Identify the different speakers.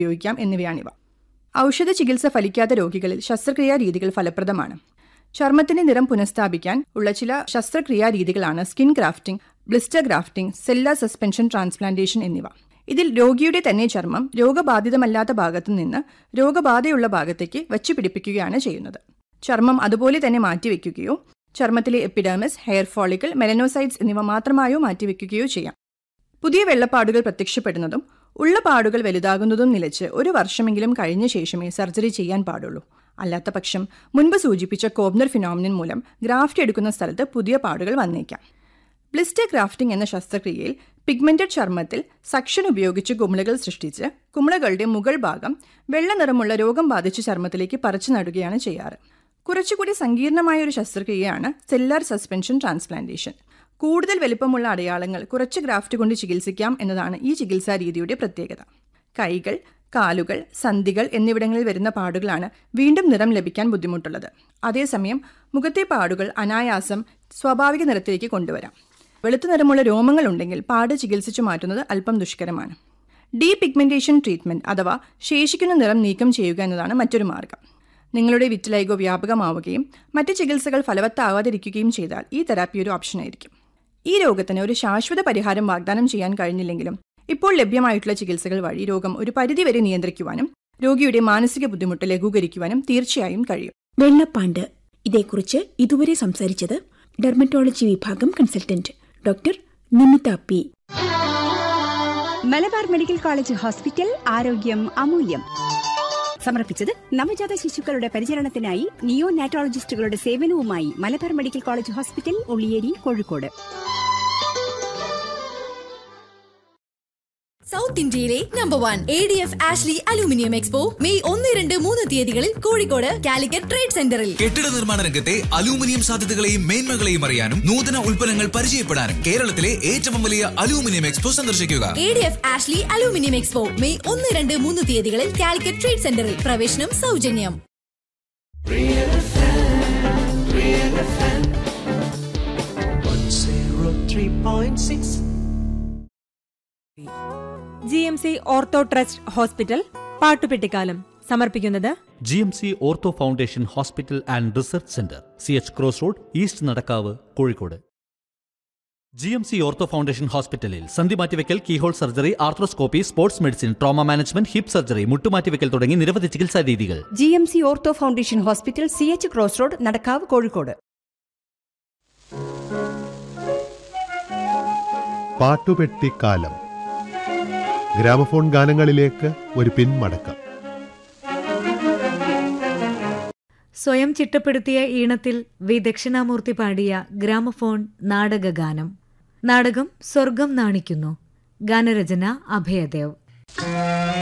Speaker 1: ഉപയോഗിക്കാം എന്നിവയാണിവ ഔഷധ ചികിത്സ ഫലിക്കാത്ത രോഗികളിൽ ശസ്ത്രക്രിയാ രീതികൾ ഫലപ്രദമാണ് ചർമ്മത്തിന്റെ നിറം പുനഃസ്ഥാപിക്കാൻ ഉള്ള ചില ശസ്ത്രക്രിയാ രീതികളാണ് skin grafting blister grafting cellular suspension transplantation എന്നിവ ഇതിൽ രോഗിയുടെ തന്നെ ചർമ്മം രോഗബാധിതമല്ലാത്ത ഭാഗത്തു നിന്ന് രോഗബാധയുള്ള ഭാഗത്തേക്ക് വച്ചു പിടിപ്പിക്കുകയാണ് ചെയ്യുന്നത് ചർമ്മം അതുപോലെ തന്നെ മാറ്റിവെക്കുകയോ ചർമ്മത്തിലെ എപ്പിഡേമിസ് ഹെയർ ഫോളിക്കിൾ മെലനോസൈറ്റ്സ് എന്നിവ മാത്രമായോ മാറ്റിവെക്കുകയോ ചെയ്യാം പുതിയ വെള്ളപ്പാടുകൾ പ്രത്യക്ഷപ്പെടുന്നതും ഉള്ള പാടുകൾ വലുതാകുന്നതും നിലച്ച് ഒരു വർഷമെങ്കിലും കഴിഞ്ഞ ശേഷമേ സർജറി ചെയ്യാൻ പാടുള്ളൂ അല്ലാത്ത പക്ഷം മുൻപ് സൂചിപ്പിച്ച കോബ്നർ ഫിനോമിനൻ മൂലം ഗ്രാഫ്റ്റ് എടുക്കുന്ന സ്ഥലത്ത് പുതിയ പാടുകൾ വന്നേക്കാം ബ്ലിസ്റ്റർ ഗ്രാഫ്റ്റിംഗ് എന്ന ശസ്ത്രക്രിയയിൽ പിഗ്മെന്റഡ് ചർമ്മത്തിൽ സക്ഷൻ ഉപയോഗിച്ച് കുമിളകൾ സൃഷ്ടിച്ച് കുമിളകളുടെ മുകൾ ഭാഗം വെള്ള നിറമുള്ള രോഗം ബാധിച്ച ചർമ്മത്തിലേക്ക് പറിച്ചു നടുകയാണ് ചെയ്യാറ് കുറച്ചുകൂടി സങ്കീർണമായ ഒരു ശസ്ത്രക്രിയയാണ് സെല്ലാർ സസ്പെൻഷൻ ട്രാൻസ്പ്ലാന്റേഷൻ കൂടുതൽ വലിപ്പമുള്ള അടയാളങ്ങൾ കുറച്ച് ഗ്രാഫ്റ്റ് കൊണ്ട് ചികിത്സിക്കാം എന്നതാണ് ഈ ചികിത്സാ രീതിയുടെ പ്രത്യേകത കൈകൾ കാലുകൾ സന്ധികൾ എന്നിവിടങ്ങളിൽ വരുന്ന പാടുകളാണ് വീണ്ടും നിറം ലഭിക്കാൻ ബുദ്ധിമുട്ടുള്ളത് അതേസമയം മുഖത്തെ പാടുകൾ അനായാസം സ്വാഭാവിക നിറത്തിലേക്ക് കൊണ്ടുവരാം വെളുത്ത നിറമുള്ള രോമങ്ങൾ ഉണ്ടെങ്കിൽ പാട് ചികിത്സിച്ചു മാറ്റുന്നത് അല്പം ദുഷ്കരമാണ് ഡീ പിഗ്മെന്റേഷൻ ട്രീറ്റ്മെന്റ് അഥവാ ശേഷിക്കുന്ന നിറം നീക്കം ചെയ്യുക എന്നതാണ് മറ്റൊരു മാർഗം നിങ്ങളുടെ വിറ്റിലൈഗോ വ്യാപകമാവുകയും മറ്റ് ചികിത്സകൾ ഫലവത്താകാതിരിക്കുകയും ചെയ്താൽ ഈ തെറാപ്പി ഒരു ഓപ്ഷനായിരിക്കും ഈ രോഗത്തിന് ഒരു ശാശ്വത പരിഹാരം വാഗ്ദാനം ചെയ്യാൻ കഴിഞ്ഞില്ലെങ്കിലും ഇപ്പോൾ ലഭ്യമായിട്ടുള്ള ചികിത്സകൾ വഴി രോഗം ഒരു പരിധിവരെ നിയന്ത്രിക്കുവാനും രോഗിയുടെ മാനസിക ബുദ്ധിമുട്ട് ലഘൂകരിക്കുവാനും തീർച്ചയായും കഴിയും
Speaker 2: വെള്ളപ്പാണ്ട് ഇതേക്കുറിച്ച് ഇതുവരെ സംസാരിച്ചത് ഡെർമറ്റോളജി വിഭാഗം consultant doctor Nimitha P
Speaker 3: Malabar medical college hospital ആരോഗ്യം അമൂല്യം സമർപ്പിച്ചത് നവജാത ശിശുക്കളുടെ പരിചരണത്തിനായി നിയോ നാറ്റോളജിസ്റ്റുകളുടെ സേവനവുമായി Malabar medical college hospital Ulliyeri Kozhikode
Speaker 4: south ഇന്ത്യയിലെ number one A D F Ashley aluminium expo May ഒന്ന് രണ്ട് മൂന്ന് തീയതികളിൽ കോഴിക്കോട് കാലിക്കറ്റ് ട്രേഡ് സെന്ററിൽ
Speaker 5: കെട്ടിട നിർമ്മാണ രംഗത്തെ അലൂമിനിയം സാധ്യതകളെയും മേന്മകളെയും അറിയാനും നൂതന ഉൽപ്പന്നങ്ങൾ പരിചയപ്പെടാനും കേരളത്തിലെ ഏറ്റവും വലിയ അലൂമിനിയം എക്സ്പോ സന്ദർശിക്കുക
Speaker 4: A D F Ashley aluminium expo May ഒന്ന് രണ്ട് മൂന്ന് തീയതികളിൽ കാലിക്കറ്റ് ട്രേഡ് സെന്ററിൽ പ്രവേശനം സൗജന്യം
Speaker 6: G M C ortho trust hospital പാട്ടുപെട്ടിക്കാലം സമർപ്പിക്കുന്നത്
Speaker 7: G M C ortho foundation hospital and research centre C H cross road east Nadakkavu Kozhikode G M C ortho foundation ഹോസ്പിറ്റലിൽ സന്ധി മാറ്റിവെക്കൽ keyhole surgery arthroscopy sports medicine trauma management hip surgery മുട്ടുമാറ്റിവെക്കൽ തുടങ്ങി നിരവധി ചികിത്സാ രീതികൾ
Speaker 3: G M C ortho foundation hospital C H cross road Nadakkavu Kozhikode
Speaker 8: പാട്ടുപെട്ടിക്കാലം gramophone ഗാനങ്ങളിലേക്ക് ഒരു പിന്മടക്കം
Speaker 9: സ്വയം ചിട്ടപ്പെടുത്തിയ ഈണത്തിൽ വി ദക്ഷിണാമൂർത്തി പാടിയ ഗ്രാമഫോൺ നാടകഗാനം നാടകം സ്വർഗം നാണിക്കുന്നു ഗാനരചന അഭയദേവ്